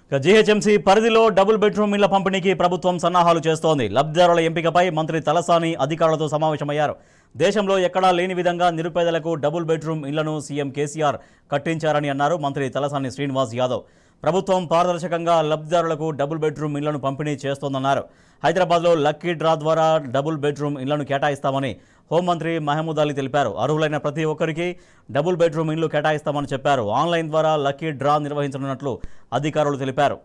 ఇక జీహెచ్ఎంసీ పరిధిలో double bedroom ఇళ్ల పంపిణీకి ప్రభుత్వం సన్నాహాలు చేస్తోంది లబ్ధిదారుల ఎంపికపై మంత్రి తలసాని అధికారులతో సమావేశమయ్యారు దేశంలో ఎక్కడా లేని విధంగా నిరుపేదలకు డబుల్ బెడ్రూమ్ ఇళ్లను సీఎం కేసీఆర్ కట్టించారని అన్నారు మంత్రి తలసాని శ్రీనివాస్ యాదవ్ ప్రభుత్వం పారదర్శకంగా లబ్ధిదారులకు డబుల్ బెడ్రూమ్ ఇళ్లను పంపిణీ చేస్తోందన్నారు హైదరాబాద్లో లక్కీ డ్రా ద్వారా డబుల్ బెడ్రూమ్ ఇళ్లను కేటాయిస్తామని హోంమంత్రి మహమూద్ అలీ తెలిపారు అర్హులైన ప్రతి ఒక్కరికి డబుల్ బెడ్రూమ్ ఇళ్లు కేటాయిస్తామని చెప్పారు ఆన్లైన్ ద్వారా లక్కీ డ్రా నిర్వహించనున్నట్లు అధికారులు తెలిపారు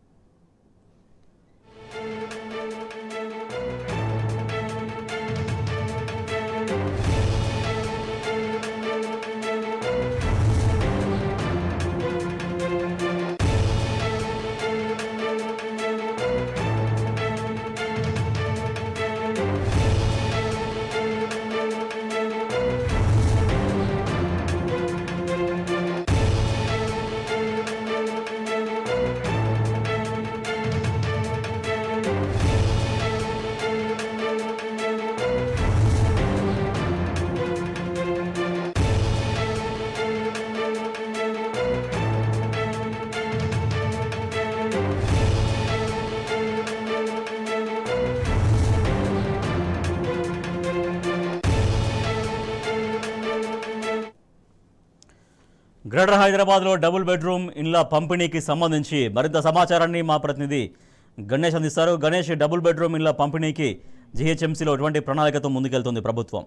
గ్రేటర్ హైదరాబాద్లో డబుల్ బెడ్రూమ్ ఇండ్ల పంపిణీకి సంబంధించి మరింత సమాచారాన్ని మా ప్రతినిధి గణేష్ అందిస్తారు గణేష్ డబుల్ బెడ్రూమ్ ఇండ్ల పంపిణీకి జీహెచ్ఎంసీలో ఎటువంటి ప్రణాళికతో ముందుకెళ్తుంది ప్రభుత్వం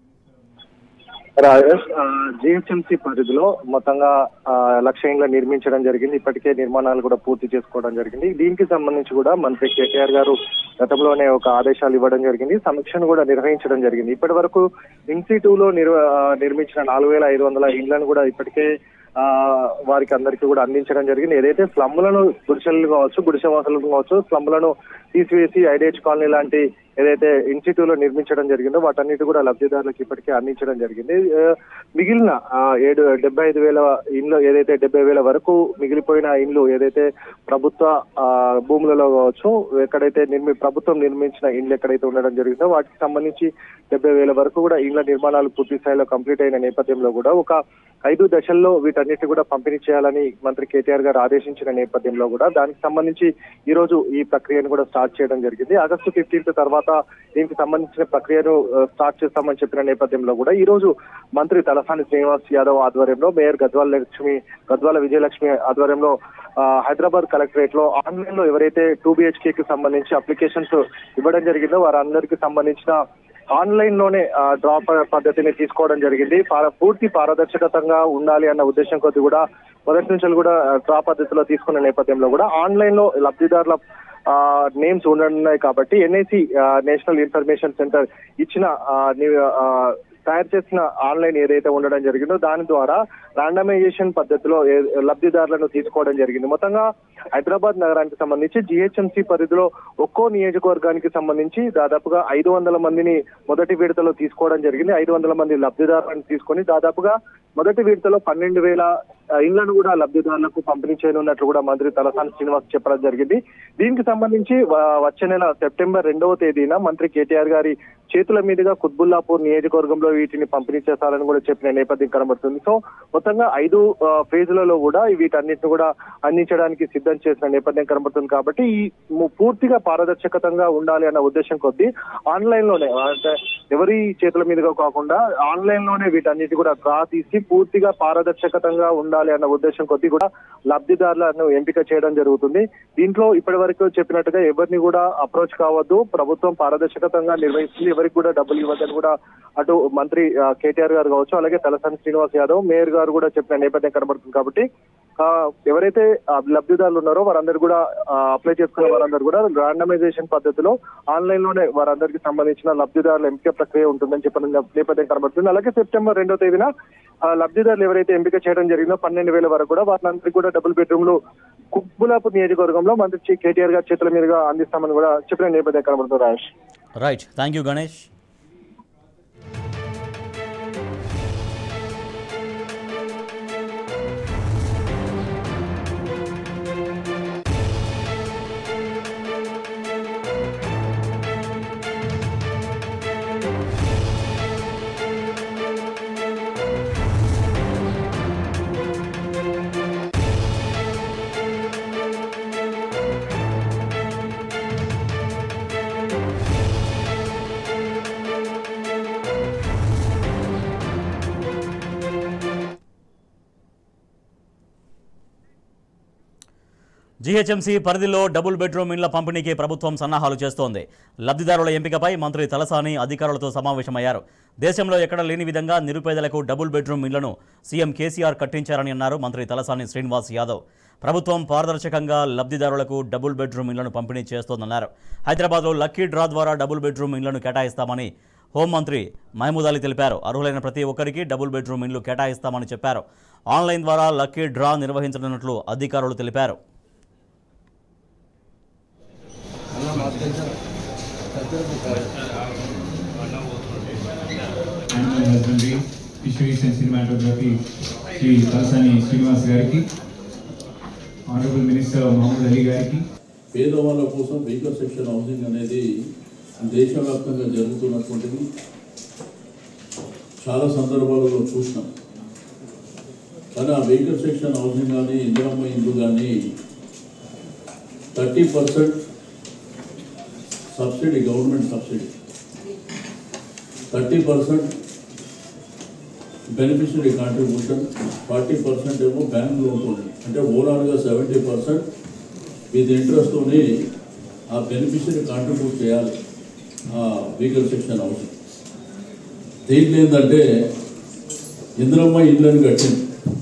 రాజేష్ జిహెచ్ఎంసీ పరిధిలో మొత్తంగా ఆ, లక్ష ఇండ్ల నిర్మించడం జరిగింది ఇప్పటికే నిర్మాణాలు కూడా పూర్తి చేసుకోవడం జరిగింది దీనికి సంబంధించి కూడా మంత్రి కేటీఆర్ గారు గతంలోనే ఒక ఆదేశాలు ఇవ్వడం జరిగింది సమీక్షను కూడా నిర్వహించడం జరిగింది ఇప్పటి వరకు ఇన్సీ లో నిర్వ- ఆ, నిర్మించిన నాలుగు వేల ఐదు వందల ఇండ్లను కూడా ఇప్పటికే ఆ వారికి అందరికీ కూడా అందించడం జరిగింది ఏదైతే స్లమ్లను గుడిసెలు కావచ్చు గుడిసె వాసులు కావచ్చు స్లమ్లను తీసివేసి ఐడిహెచ్ కాలనీ లాంటి ఏదైతే ఇన్స్టిట్యూట్ లో నిర్మించడం జరిగిందో వాటన్నిటి కూడా లబ్ధిదారులకు ఇప్పటికే అందించడం జరిగింది ఆ, మిగిలిన ఆ, ఏడు డెబ్బై ఐదు వేల ఇండ్లు ఏదైతే డెబ్బై వేల వరకు మిగిలిపోయిన ఇండ్లు ఏదైతే ప్రభుత్వ ఆ, భూములలో కావచ్చు ఎక్కడైతే నిర్మి ప్రభుత్వం నిర్మించిన ఇండ్లు ఎక్కడైతే ఉండడం జరిగిందో వాటికి సంబంధించి డెబ్బై వేల వరకు కూడా ఇండ్ల నిర్మాణాలు పూర్తి స్థాయిలో కంప్లీట్ అయిన నేపథ్యంలో కూడా ఒక ఐదు దశల్లో వీటన్నిటి కూడా పంపిణీ చేయాలని మంత్రి కేటీఆర్ గారు ఆదేశించిన నేపథ్యంలో కూడా దానికి సంబంధించి ఈ రోజు ఈ ప్రక్రియను కూడా స్టార్ట్ చేయడం జరిగింది ఆగస్టు ఫిఫ్టీన్త్ తర్వాత దీనికి సంబంధించిన ప్రక్రియను ఆ, స్టార్ట్ చేస్తామని చెప్పిన నేపథ్యంలో కూడా ఈ రోజు మంత్రి తలసాని శ్రీనివాస్ యాదవ్ ఆధ్వర్యంలో మేయర్ గద్వాల లక్ష్మి గద్వాల విజయలక్ష్మి ఆధ్వర్యంలో ఆ, హైదరాబాద్ కలెక్టరేట్ లో ఆన్లైన్ లో ఎవరైతే టూ బిహెచ్కే కి సంబంధించి అప్లికేషన్స్ ఇవ్వడం జరిగిందో వారందరికీ సంబంధించిన ఆన్లైన్ లోనే డ్రా పద్ధతిని తీసుకోవడం జరిగింది పార- పూర్తి పారదర్శకతంగా ఉండాలి అన్న ఉద్దేశం కొద్ది కూడా మొదటి నుంచి కూడా డ్రా పద్ధతిలో తీసుకున్న నేపథ్యంలో కూడా ఆన్లైన్ లో లబ్ధిదారుల నేమ్స్ ఉండనున్నాయి కాబట్టి ఎన్ఐసి నేషనల్ ఇన్ఫర్మేషన్ సెంటర్ ఇచ్చిన ఆ, ని- ఆ, తయారు చేసిన ఆన్లైన్ ఏదైతే ఉండడం జరిగిందో దాని ద్వారా రాండమైజేషన్ పద్ధతిలో ఏ- లబ్ధిదారులను తీసుకోవడం జరిగింది మొత్తంగా హైదరాబాద్ నగరానికి సంబంధించి జిహెచ్ఎంసీ పరిధిలో ఒక్కో నియోజకవర్గానికి సంబంధించి దాదాపుగా ఐదు వందల మందిని మొదటి విడతలో తీసుకోవడం జరిగింది ఐదు వందల మంది లబ్ధిదారులను తీసుకొని దాదాపుగా మొదటి విడతలో పన్నెండు వేల ఆ, ఇళ్లను కూడా లబ్ధిదారులకు పంపిణీ చేయనున్నట్లు కూడా మంత్రి తలసాని శ్రీనివాస్ చెప్పడం జరిగింది దీనికి సంబంధించి వ- వచ్చే నెల సెప్టెంబర్ రెండవ తేదీన మంత్రి కేటీఆర్ గారి చేతుల మీదుగా కుత్బుల్లాపూర్ నియోజకవర్గంలో వీటిని పంపిణీ చేస్తారని కూడా చెప్పిన నేపథ్యం కనబడుతుంది సో మొత్తంగా ఐదు ఆ, ఫేజులలో కూడా వీటన్నిటిని కూడా అందించడానికి సిద్ధం చేసిన నేపథ్యం కనబడుతుంది కాబట్టి ఈ ము- పూర్తిగా పారదర్శకతంగా ఉండాలి అన్న ఉద్దేశం కొద్దీ ఆన్లైన్ లోనే అంటే ఎవరి చేతుల మీదుగా కాకుండా ఆన్లైన్ లోనే వీటన్నిటి కూడా డ్రా తీసి పూర్తిగా పారదర్శకతంగా ఉండాలి అన్న ఉద్దేశం కొద్దీ కూడా లబ్ధిదారులను ఎంపిక చేయడం జరుగుతుంది దీంట్లో ఇప్పటి వరకు చెప్పినట్టుగా ఎవరిని కూడా అప్రోచ్ కావద్దు ప్రభుత్వం పారదర్శకతంగా నిర్వహిస్తుంది ఎవరికి కూడా డబ్బులు ఇవ్వద్దని కూడా అటు మంత్రి ఆ, కేటీఆర్ గారు కావచ్చు అలాగే తలసాని శ్రీనివాస్ యాదవ్ మేయర్ గారు కూడా చెప్పిన నేపథ్యం కనబడుతుంది కాబట్టి ఆ, ఎవరైతే ఆ, లబ్ధిదారులు ఉన్నారో వారందరూ కూడా అప్లై చేసుకున్న వారందరూ కూడా రాండమైజేషన్ పద్ధతిలో ఆన్లైన్ లోనే వారందరికి సంబంధించిన లబ్ధిదారుల ఎంపిక ప్రక్రియ ఉంటుందని చెప్పిన నేపథ్యం కనబడుతుంది అలాగే సెప్టెంబర్ రెండో తేదీన ఆ, లబ్ధిదారులు ఎవరైతే ఎంపిక చేయడం జరిగిందో పన్నెండు వేల వరకు కూడా వారందరికీ కూడా డబుల్ బెడ్రూమ్ లు కుబ్బులాపూర్ నియోజకవర్గంలో మంత్రి చి- కేటీఆర్ గారి చేతుల మీదుగా అందిస్తామని కూడా చెప్పిన నేపథ్యం కనబడుతుంది Rajesh right thank you Ganesh GHMC పరిధిలో డబుల్ బెడ్రూమ్ ఇండ్ల పంపిణీకి ప్రభుత్వం సన్నాహాలు చేస్తోంది లబ్ధిదారుల ఎంపికపై మంత్రి తలసాని అధికారులతో సమావేశమయ్యారు దేశంలో ఎక్కడ లేని విధంగా నిరుపేదలకు డబుల్ బెడ్రూమ్ ఇళ్లను సీఎం కేసీఆర్ కట్టించారని అన్నారు మంత్రి తలసాని శ్రీనివాస్ యాదవ్ ప్రభుత్వం పారదర్శకంగా లబ్ధిదారులకు డబుల్ బెడ్రూమ్ ఇళ్లను పంపిణీ చేస్తోందన్నారు హైదరాబాద్లో లక్కీ డ్రా ద్వారా డబుల్ బెడ్రూమ్ ఇళ్లను కేటాయిస్తామని హోంమంత్రి మహమూద్ అలీ తెలిపారు అర్హులైన ప్రతి ఒక్కరికి డబుల్ బెడ్రూమ్ ఇళ్లు కేటాయిస్తామని చెప్పారు ఆన్లైన్ ద్వారా లక్కీ డ్రా నిర్వహించనున్నట్లు అధికారులు తెలిపారు animal husbandry, fisheries and cinematography, Shri Talasani Srinivas గారికి ఆనరబుల్ మినిస్టర్ మహమ్మద్ అలీ గారికి పేదవాళ్ళ కోసం వెహికల్ సెక్షన్ హౌసింగ్ అనేది దేశవ్యాప్తంగా జరుగుతున్నటువంటిది చాలా సందర్భాలలో చూసినాం కానీ ఆ వెహికల్ సెక్షన్ హౌసింగ్ కానీ ఇందిరమ్మ ఇల్లు కానీ thirty percent subsidy government subsidy thirty percent beneficiary contribution forty percent ఏమో బ్యాంక్ లోన్ అంటే ఓవరాల్గా సెవెంటీ పర్సెంట్ విత్ ఇంట్రెస్ట్తోని ఆ బెనిఫిషరీ కాంట్రిబ్యూట్ చేయాలి ఆ వెహికల్ సెక్షన్ హౌసింగ్ దీంట్లో ఏంటంటే ఇంద్రమ్మ ఇళ్ళని కట్టింది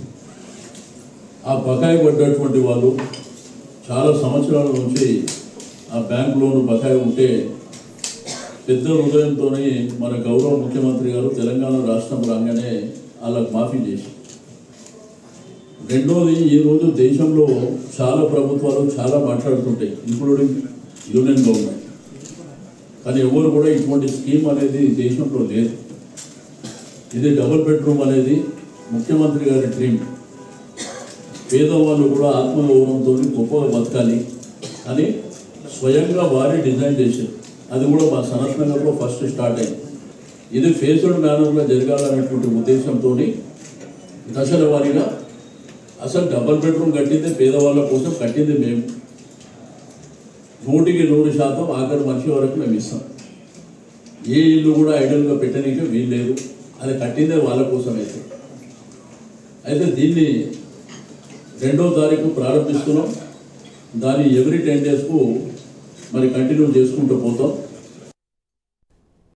ఆ బకాయి పడ్డటువంటి వాళ్ళు చాలా సంవత్సరాల నుంచి ఆ బ్యాంక్ లోన్ బకాయి ఉంటే పెద్ద హృదయంతో మన గౌరవ ముఖ్యమంత్రి గారు తెలంగాణ రాష్ట్రం రాగానే వాళ్ళకు మాఫీ చేసి రెండోది ఈరోజు దేశంలో చాలా ప్రభుత్వాలు చాలా మాట్లాడుతుంటాయి ఇంక్లూడింగ్ యూనియన్ గవర్నమెంట్ కానీ ఎవరు కూడా ఇటువంటి స్కీమ్ అనేది దేశంలో లేదు ఇది డబుల్ బెడ్రూమ్ అనేది ముఖ్యమంత్రి గారి డ్రీమ్ పేదవాళ్ళు కూడా ఆత్మగౌరవంతో గొప్పగా బతకాలి అని స్వయంగా వారే డిజైన్ చేశారు అది కూడా మా సనత్ నగర్లో ఫస్ట్ స్టార్ట్ అయింది ఇది ఫేస్డ్ మేనర్లో జరగాలనేటువంటి ఉద్దేశంతో దశల వారీగా అసలు డబల్ బెడ్రూమ్ కట్టింది పేదవాళ్ళ కోసం కట్టింది మేము నూటికి నూరు శాతం ఆఖరి మనిషి వరకు మేము ఇస్తాం ఏ ఇల్లు కూడా ఐడల్గా పెట్టనీకే వీలు లేదు అది కట్టిందే వాళ్ళ కోసం అయితే అయితే దీన్ని రెండో తారీఖు ప్రారంభిస్తున్నాం దాన్ని ఎవ్రీ టెన్ డేస్కు మరి కంటిన్యూ చేసుకుంటూ పోతాం